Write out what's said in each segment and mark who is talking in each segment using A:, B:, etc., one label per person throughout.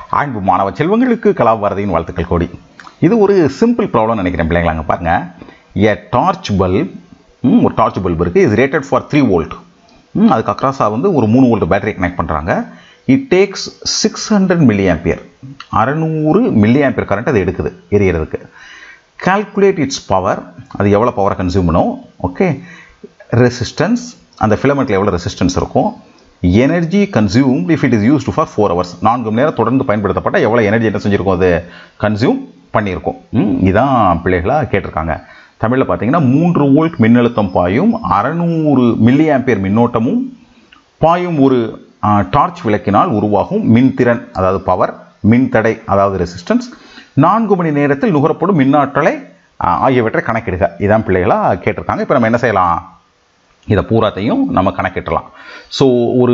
A: அன்பு மாணவ செல்வங்களுக்கு கலாபாரதியின் வாழ்த்துக்கள் கோடி இது ஒரு சிம்பிள் ப்ராப்ளம் நினைக்கிறேன் பிள்ளைங்களாங்க பாருங்க ஏ டார்ச் பல்ப் ஒரு டார்ச் பல்ப் இருக்குது is rated for three volt அதுக்கு அக்ராஸாக வந்து ஒரு மூணு வோல்ட் பேட்டரி கனெக்ட் பண்ணுறாங்க it takes six hundred milli ampere அறநூறு மில்லி ஆம்பியர் கரண்ட் அது எடுக்குது எரியறதுக்கு கால்குலேட் இட்ஸ் பவர் அது எவ்வளோ பவரை கன்சியூம் பண்ணும் ஓகே ரெசிஸ்டன்ஸ் அந்த ஃபிலமெண்ட்டில் எவ்வளோ ரெசிஸ்டன்ஸ் இருக்கும் energy consume if it is used for four hours நான்கு மணி நேரம் தொடர்ந்து பயன்படுத்தப்பட்ட எவ்வளோ எனர்ஜி என்ன செஞ்சுருக்கும் அது கன்சியூம் பண்ணியிருக்கும் ம், இதான் பிள்ளைகளாக கேட்டிருக்காங்க தமிழில் பார்த்தீங்கன்னா மூன்று வோல்ட் மின்னழுத்தம் பாயும் அறநூறு மில்லி ஆம்பியர் மின்னோட்டமும் பாயும் ஒரு டார்ச் விளக்கினால் உருவாகும் மின்திறன் அதாவது பவர் மின்தடை அதாவது ரெசிஸ்டன்ஸ் நான்கு மணி நேரத்தில் நுகரப்படும் மின்னாற்றலை ஆ, ஆகியவற்றை கணக்கிடுக இதான் பிள்ளைகளாக கேட்டிருக்காங்க இப்போ நம்ம என்ன செய்யலாம் இதை பூராத்தையும் நம்ம கணக்கிட்டலாம் ஸோ ஒரு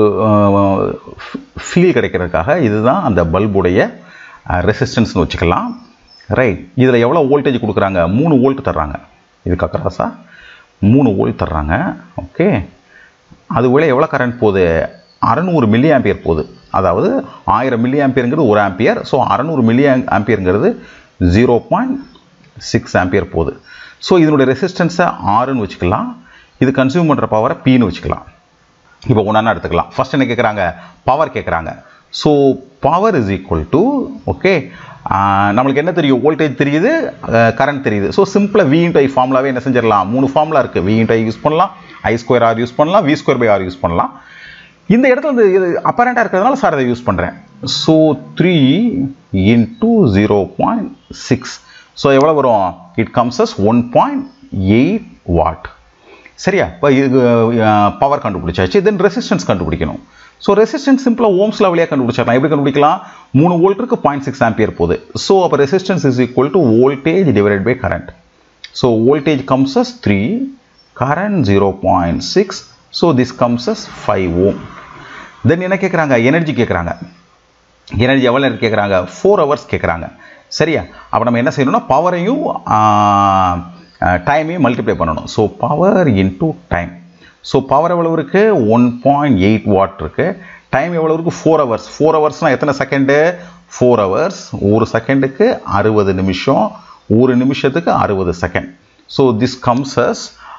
A: ஃபீல் கிடைக்கிறதுக்காக இதுதான் அந்த பல்புடைய ரெசிஸ்டன்ஸ்னு வச்சுக்கலாம் ரைட் இதில் எவ்வளோ வோல்டேஜ் கொடுக்குறாங்க மூணு வோல்ட் தர்றாங்க இதுக்கு அக்கராசா மூணு வோல்ட் தர்றாங்க ஓகே அது வேலை எவ்வளோ கரண்ட் போகுது அறநூறு மில்லி ஆம்பியர் போகுது அதாவது ஆயிரம் மில்லி ஆம்பியருங்கிறது ஒரு ஆம்பியர் ஸோ அறநூறு மில்லி ஆம்பியருங்கிறது ஜீரோ பாயிண்ட் சிக்ஸ் ஆம்பியர் போகுது ஸோ இதனுடைய ரெசிஸ்டன்ஸை ஆறுன்னு வச்சுக்கலாம் இது கன்சியூம் பண்ணுற பவரை பின்னு வச்சுக்கலாம் இப்போ ஒன்றா எடுத்துக்கலாம் ஃபர்ஸ்ட் என்ன கேட்குறாங்க பவர் கேட்குறாங்க so power is equal to okay நம்மளுக்கு என்ன தெரியும் வோல்டேஜ் தெரியுது கரண்ட் தெரியுது ஸோ சிம்பிளாக வி இன்ட் ஐ ஃபார்முலாவே என்ன செஞ்சிடலாம் மூணு ஃபார்முலா இருக்குது வி இன்ட் ஐ யூஸ் பண்ணலாம் ஐ ஸ்கொயர் ஆர் யூஸ் பண்ணலாம் V square by R use பண்ணலாம் இந்த இடத்துல இந்த இது அப்பரண்டாக இருக்கிறதுனால சார் இதை யூஸ் பண்ணுறேன் so three into zero point six so எவ்வளோ வரும் it comes as one point eight watt சரியா இப்போ இது பவர் கண்டுபிடிச்சாச்சு தென் ரெசிஸ்டன்ஸ் கண்டுபிடிக்கணும் ஸோ ரெசிஸ்டன்ஸ் சிம்பிளாக ஓம்ஸில் வழியாக கண்டுபிடிச்சிடலாம் எப்படி கண்டுபிடிக்கலாம் மூணு வோல்ட்டுக்கு பாயிண்ட் சிக்ஸ் ஆம்பியர் போகுது ஸோ அப்போ resistance is equal to voltage divided by current so voltage comes as three current zero point six so this comes as five ohm then என்ன கேட்குறாங்க எனர்ஜி கேட்குறாங்க எனர்ஜி எவ்வளோ நேரம் கேட்குறாங்க ஃபோர் ஹவர்ஸ் கேட்குறாங்க சரியா அப்போ நம்ம என்ன செய்யணும்னா பவரையும் டைமையும் மல்டிப்ளை பண்ணணும் so power into time so power எவ்வளவு இருக்குது ஒன் பாயிண்ட் எயிட் வாட் இருக்குது டைம் எவ்வளோ இருக்குது ஃபோர் ஹவர்ஸ் ஃபோர் ஹவர்ஸ்னால் எத்தனை செகண்டு ஃபோர் ஹவர்ஸ் ஒரு செகண்டுக்கு அறுபது நிமிஷம் ஒரு நிமிஷத்துக்கு அறுபது second so this comes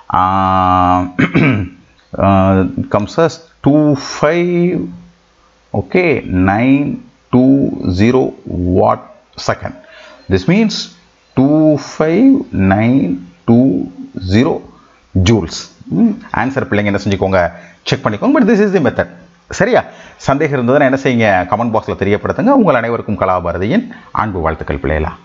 A: comes two five okay 920 watt second this means 25920 joules answer பிள்ளைங்க என்ன செஞ்சுக்கோங்க செக் பண்ணிக்கோங்க but this is the method சரியா சந்தேகம் இருந்ததுன்னா என்ன செய்யுங்க கமெண்ட் பாக்ஸில் தெரியப்படுத்துங்க உங்கள் அனைவருக்கும் கலாபாரதியின் அன்பு வாழ்த்துக்கள் பிள்ளைகளா